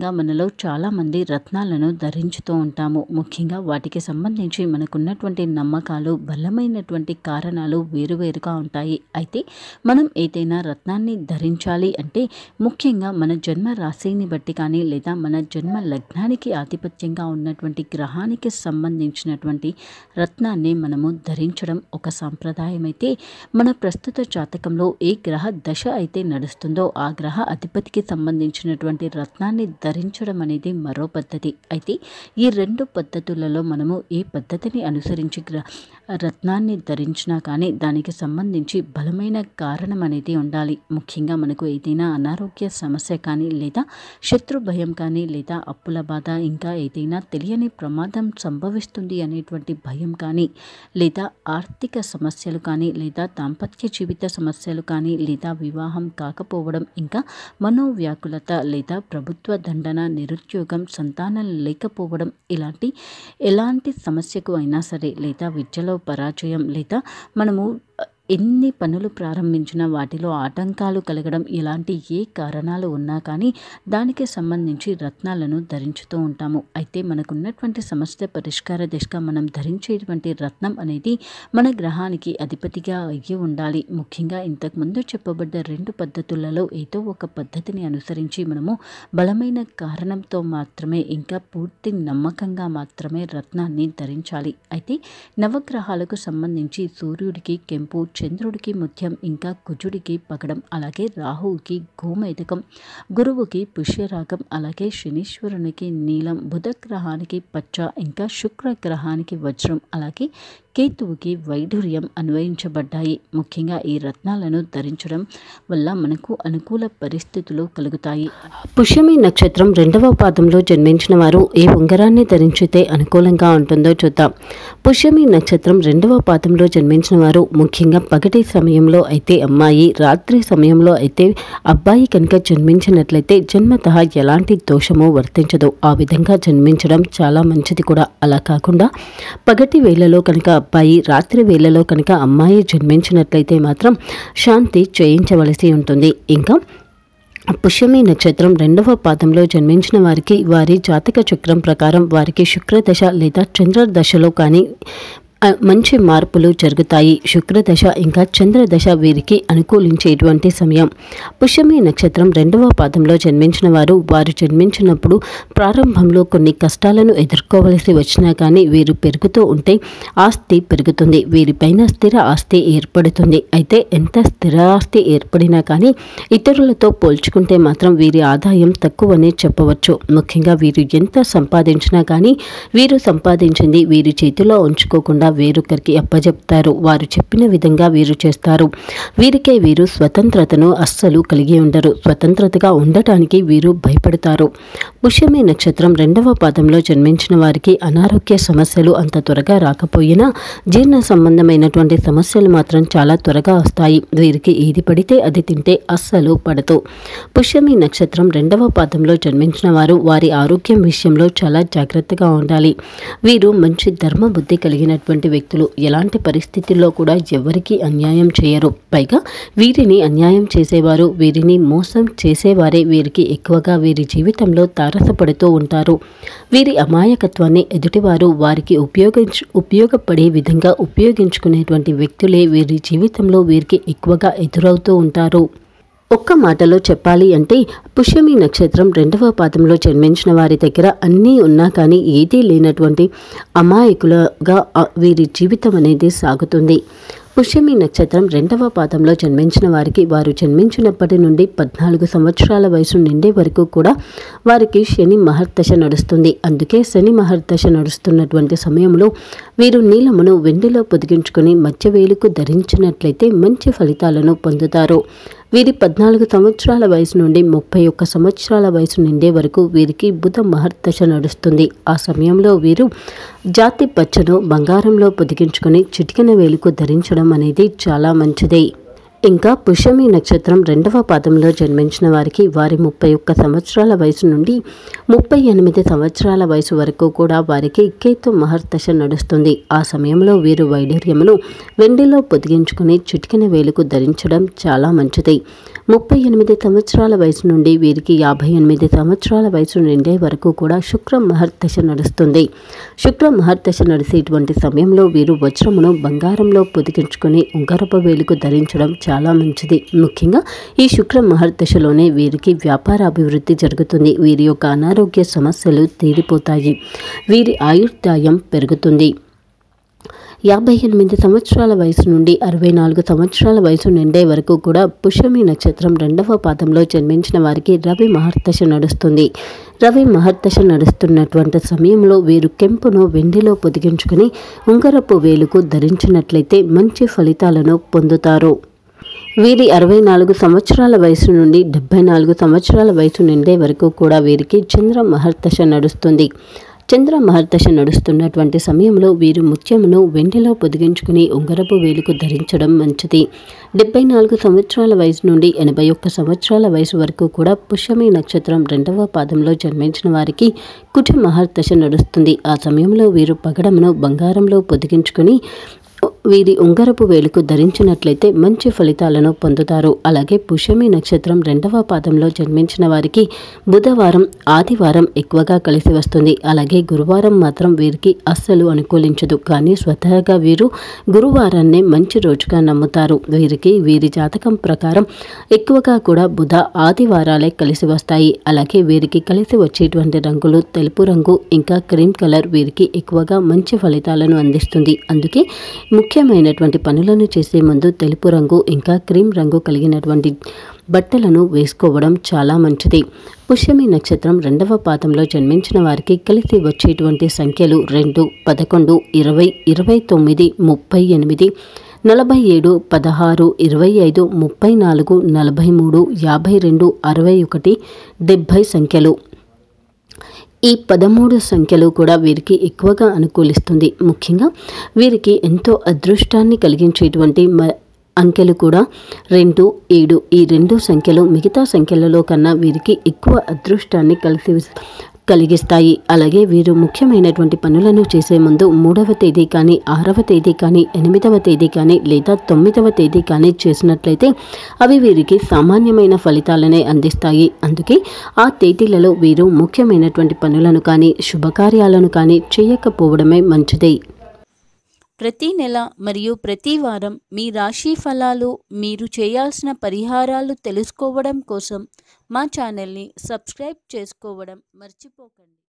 ముఖ్యంగా మనలో చాలామంది రత్నాలను ధరించుతూ ఉంటాము ముఖ్యంగా వాటికి సంబంధించి మనకున్నటువంటి నమ్మకాలు బలమైనటువంటి కారణాలు వేరువేరుగా ఉంటాయి అయితే మనం ఏదైనా రత్నాన్ని ధరించాలి అంటే ముఖ్యంగా మన జన్మ రాశిని బట్టి కానీ లేదా మన జన్మ లగ్నానికి ఆధిపత్యంగా ఉన్నటువంటి గ్రహానికి సంబంధించినటువంటి రత్నాన్ని మనము ధరించడం ఒక సాంప్రదాయం అయితే మన ప్రస్తుత జాతకంలో ఏ గ్రహ దశ అయితే నడుస్తుందో ఆ గ్రహ అధిపతికి సంబంధించినటువంటి రత్నాన్ని ధరించడం అనేది మరో పద్ధతి అయితే ఈ రెండు పద్ధతులలో మనము ఏ పద్ధతిని అనుసరించి గ్ర రత్నాన్ని ధరించినా కానీ దానికి సంబంధించి బలమైన కారణం అనేది ఉండాలి ముఖ్యంగా మనకు ఏదైనా అనారోగ్య సమస్య కానీ లేదా శత్రు భయం కానీ లేదా అప్పుల బాధ ఇంకా ఏదైనా తెలియని ప్రమాదం సంభవిస్తుంది అనేటువంటి భయం కానీ లేదా ఆర్థిక సమస్యలు కానీ లేదా దాంపత్య జీవిత సమస్యలు కానీ లేదా వివాహం కాకపోవడం ఇంకా మనోవ్యాకులత లేదా ప్రభుత్వ దండన నిరుద్యోగం సంతానం లేకపోవడం ఇలాంటి ఎలాంటి సమస్యకు అయినా సరే లేదా విద్యలో పరాజయం లేదా మనము ఎన్ని పనులు ప్రారంభించినా వాటిలో ఆటంకాలు కలగడం ఇలాంటి ఏ కారణాలు ఉన్నా కానీ దానికి సంబంధించి రత్నాలను ధరించుతూ ఉంటాము అయితే మనకున్నటువంటి సమస్య పరిష్కార దిశగా మనం ధరించేటువంటి రత్నం అనేది మన గ్రహానికి అధిపతిగా అయ్యి ఉండాలి ముఖ్యంగా ఇంతకుముందు చెప్పబడ్డ రెండు పద్ధతులలో ఏదో ఒక పద్ధతిని అనుసరించి మనము బలమైన కారణంతో మాత్రమే ఇంకా పూర్తి నమ్మకంగా మాత్రమే రత్నాన్ని ధరించాలి అయితే నవగ్రహాలకు సంబంధించి సూర్యుడికి కెంపు చంద్రుడికి ముత్యం ఇంకా కుజుడికి పగడం అలాగే రాహువుకి గోమేదకం గురువుకి పుష్యరాగం అలాగే శనీశ్వరునికి నీలం బుధ గ్రహానికి పచ్చ ఇంకా శుక్ర గ్రహానికి వజ్రం అలాగే కేతువుకి వైఢూర్యం అన్వయించబడ్డాయి ముఖ్యంగా ఈ రత్నాలను ధరించడం వల్ల మనకు అనుకూల పరిస్థితులు కలుగుతాయి పుష్యమి నక్షత్రం రెండవ పాదంలో జన్మించిన వారు ఏ ఉంగరాన్ని ధరించితే అనుకూలంగా ఉంటుందో చూద్దాం పుష్యమి నక్షత్రం రెండవ పాదంలో జన్మించిన వారు ముఖ్యంగా పగటి సమయంలో అయితే అమ్మాయి రాత్రి సమయంలో అయితే అబ్బాయి కనుక జన్మించినట్లయితే జన్మతః ఎలాంటి దోషము వర్తించదు ఆ విధంగా జన్మించడం చాలా మంచిది కూడా అలా కాకుండా పగటి వేళలో కనుక అబ్బాయి రాత్రి వేళలో కనుక అమ్మాయి జన్మించినట్లయితే మాత్రం శాంతి చేయించవలసి ఉంటుంది ఇంకా పుష్యమి నక్షత్రం రెండవ పాదంలో జన్మించిన వారికి వారి జాతక చక్రం ప్రకారం వారికి శుక్రదశ లేదా చంద్ర దశలో కానీ ఆ, మంచి మార్పులు జరుగుతాయి శుక్రదశ ఇంకా చంద్రదశ వీరికి అనుకూలించేటువంటి సమయం పుష్యమి నక్షత్రం రెండవ పాదంలో జన్మించిన వారు వారు జన్మించినప్పుడు ప్రారంభంలో కొన్ని కష్టాలను ఎదుర్కోవలసి వచ్చినా కానీ వీరు పెరుగుతూ ఉంటే ఆస్తి పెరుగుతుంది వీరిపైన స్థిర ఆస్తి ఏర్పడుతుంది అయితే ఎంత స్థిర ఆస్తి ఏర్పడినా కానీ ఇతరులతో పోల్చుకుంటే మాత్రం వీరి ఆదాయం తక్కువనే చెప్పవచ్చు ముఖ్యంగా వీరు ఎంత సంపాదించినా కానీ వీరు సంపాదించింది వీరి చేతిలో ఉంచుకోకుండా వేరొకరికి అప్పజెప్తారు వారు చెప్పిన విధంగా వీరు చేస్తారు వీరికే వీరు స్వతంత్రతను అస్సలు కలిగి ఉండరు స్వతంత్రతగా ఉండటానికి వీరు భయపడతారు పుష్యమి నక్షత్రం రెండవ పాదంలో జన్మించిన వారికి అనారోగ్య సమస్యలు అంత త్వరగా రాకపోయినా జీర్ణ సంబంధమైనటువంటి సమస్యలు మాత్రం చాలా త్వరగా వస్తాయి వీరికి ఏది పడితే అది తింటే అస్సలు పడదు పుష్యమి నక్షత్రం రెండవ పాదంలో జన్మించిన వారు వారి ఆరోగ్యం విషయంలో చాలా జాగ్రత్తగా ఉండాలి వీరు మంచి ధర్మ బుద్ధి కలిగినటువంటి వ్యక్తులు ఎలాంటి పరిస్థితుల్లో కూడా ఎవరికీ అన్యాయం చేయరు పైగా వీరిని అన్యాయం చేసేవారు వీరిని మోసం చేసేవారే వీరికి ఎక్కువగా వీరి జీవితంలో తారసపడుతూ ఉంటారు వీరి అమాయకత్వాన్ని ఎదుటివారు వారికి ఉపయోగించు ఉపయోగపడే విధంగా ఉపయోగించుకునేటువంటి వ్యక్తులే వీరి జీవితంలో వీరికి ఎక్కువగా ఎదురవుతూ ఉంటారు ఒక్క మాటలో చెప్పాలి అంటే పుష్యమి నక్షత్రం రెండవ పాదంలో జన్మించిన వారి దగ్గర అన్నీ ఉన్నా కానీ ఏదీ లేనటువంటి అమాయకులుగా ఆ, వీరి జీవితం అనేది సాగుతుంది పుష్యమి నక్షత్రం రెండవ పాదంలో జన్మించిన వారికి వారు జన్మించినప్పటి నుండి పద్నాలుగు సంవత్సరాల వయసు నిండే వరకు కూడా వారికి శని మహర్దశ నడుస్తుంది అందుకే శని మహర్దశ నడుస్తున్నటువంటి సమయంలో వీరు నీలమును వెండిలో పొదిగించుకొని మధ్యవేలుకు ధరించినట్లయితే మంచి ఫలితాలను పొందుతారు వీరి పద్నాలుగు సంవత్సరాల వయసు నుండి ముప్పై ఒక్క సంవత్సరాల వయసు నిండే వరకు వీరికి బుధ మహర్దశ నడుస్తుంది ఆ సమయంలో వీరు జాతి పచ్చను బంగారంలో పొదిగించుకొని చిటికెన వేలుకు ధరించడం అనేది చాలా మంచిది ఇంకా పుష్యమి నక్షత్రం రెండవ పాదంలో జన్మించిన వారికి వారి ముప్పై ఒక్క సంవత్సరాల వయసు నుండి ముప్పై ఎనిమిది సంవత్సరాల వయసు వరకు కూడా వారికి కేతు మహర్దశ నడుస్తుంది ఆ సమయంలో వీరు వైడూర్యమును వెండిలో పొదిగించుకుని చిటికిన వేలుకు ధరించడం చాలా మంచిది ముప్పై ఎనిమిది సంవత్సరాల వయసు నుండి వీరికి యాభై ఎనిమిది సంవత్సరాల వయసు నిండే వరకు కూడా శుక్ర మహర్దశ నడుస్తుంది శుక్ర మహర్దశ నడిసేటువంటి సమయంలో వీరు వజ్రమును బంగారంలో పొదిగించుకొని ఉంగరపు వేలుకు ధరించడం చాలా మంచిది ముఖ్యంగా ఈ శుక్ర మహర్దశలోనే వీరికి వ్యాపార అభివృద్ధి జరుగుతుంది వీరి యొక్క అనారోగ్య సమస్యలు తీరిపోతాయి వీరి ఆయుర్దాయం పెరుగుతుంది యాభై ఎనిమిది సంవత్సరాల వయసు నుండి అరవై నాలుగు సంవత్సరాల వయసు నిండే వరకు కూడా పుష్యమి నక్షత్రం రెండవ పాదంలో జన్మించిన వారికి రవి మహర్దశ నడుస్తుంది రవి మహర్దశ నడుస్తున్నటువంటి సమయంలో వీరు కెంపును వెండిలో పొదిగించుకుని ఉంగరపు వేలుకు ధరించినట్లయితే మంచి ఫలితాలను పొందుతారు వీరి అరవై నాలుగు సంవత్సరాల వయసు నుండి డెబ్బై నాలుగు సంవత్సరాల వయసు నిండే వరకు కూడా వీరికి చంద్ర మహర్దశ నడుస్తుంది చంద్ర మహర్దశ నడుస్తున్నటువంటి సమయంలో వీరు ముత్యమును వెండిలో పొదిగించుకుని ఉంగరపు వేలుకు ధరించడం మంచిది డెబ్బై నాలుగు సంవత్సరాల వయసు నుండి ఎనభై ఒక్క సంవత్సరాల వయసు వరకు కూడా పుష్యమి నక్షత్రం రెండవ పాదంలో జన్మించిన వారికి కుట మహర్దశ నడుస్తుంది ఆ సమయంలో వీరు పగడమును బంగారంలో పొదిగించుకుని వీరి ఉంగరపు వేలుకు ధరించినట్లయితే మంచి ఫలితాలను పొందుతారు అలాగే పుష్యమి నక్షత్రం రెండవ పాదంలో జన్మించిన వారికి బుధవారం ఆదివారం ఎక్కువగా కలిసి వస్తుంది అలాగే గురువారం మాత్రం వీరికి అస్సలు అనుకూలించదు కానీ స్వతహాగా వీరు గురువారాన్నే మంచి రోజుగా నమ్ముతారు వీరికి వీరి జాతకం ప్రకారం ఎక్కువగా కూడా బుధ ఆదివారాలే కలిసి వస్తాయి అలాగే వీరికి కలిసి వచ్చేటువంటి రంగులు తెలుపు రంగు ఇంకా క్రీమ్ కలర్ వీరికి ఎక్కువగా మంచి ఫలితాలను అందిస్తుంది అందుకే ముఖ్యమైనటువంటి పనులను చేసే ముందు తెలుపు రంగు ఇంకా క్రీమ్ రంగు కలిగినటువంటి బట్టలను వేసుకోవడం చాలా మంచిది పుష్యమి నక్షత్రం రెండవ పాదంలో జన్మించిన వారికి కలిసి వచ్చేటువంటి సంఖ్యలు రెండు పదకొండు ఇరవై ఇరవై తొమ్మిది ముప్పై ఎనిమిది నలభై ఏడు పదహారు ఇరవై ఐదు ముప్పై నాలుగు నలభై మూడు యాభై రెండు అరవై ఒకటి డెబ్భై సంఖ్యలు ఈ పదమూడు సంఖ్యలు కూడా వీరికి ఎక్కువగా అనుకూలిస్తుంది ముఖ్యంగా వీరికి ఎంతో అదృష్టాన్ని కలిగించేటువంటి మ అంకెలు కూడా రెండు ఏడు ఈ రెండు సంఖ్యలు మిగతా సంఖ్యలలో కన్నా వీరికి ఎక్కువ అదృష్టాన్ని కలిసి కలిగిస్తాయి అలాగే వీరు ముఖ్యమైనటువంటి పనులను చేసే ముందు మూడవ తేదీ కానీ ఆరవ తేదీ కానీ ఎనిమిదవ తేదీ కానీ లేదా తొమ్మిదవ తేదీ కానీ చేసినట్లయితే అవి వీరికి సామాన్యమైన ఫలితాలనే అందిస్తాయి అందుకే ఆ తేదీలలో వీరు ముఖ్యమైనటువంటి పనులను కానీ శుభకార్యాలను కానీ చేయకపోవడమే మంచిది ప్రతి నెల మరియు ప్రతి వారం మీ రాశి ఫలాలు మీరు చేయాల్సిన పరిహారాలు తెలుసుకోవడం కోసం మా ఛానల్ని సబ్స్క్రైబ్ చేసుకోవడం మర్చిపోకండి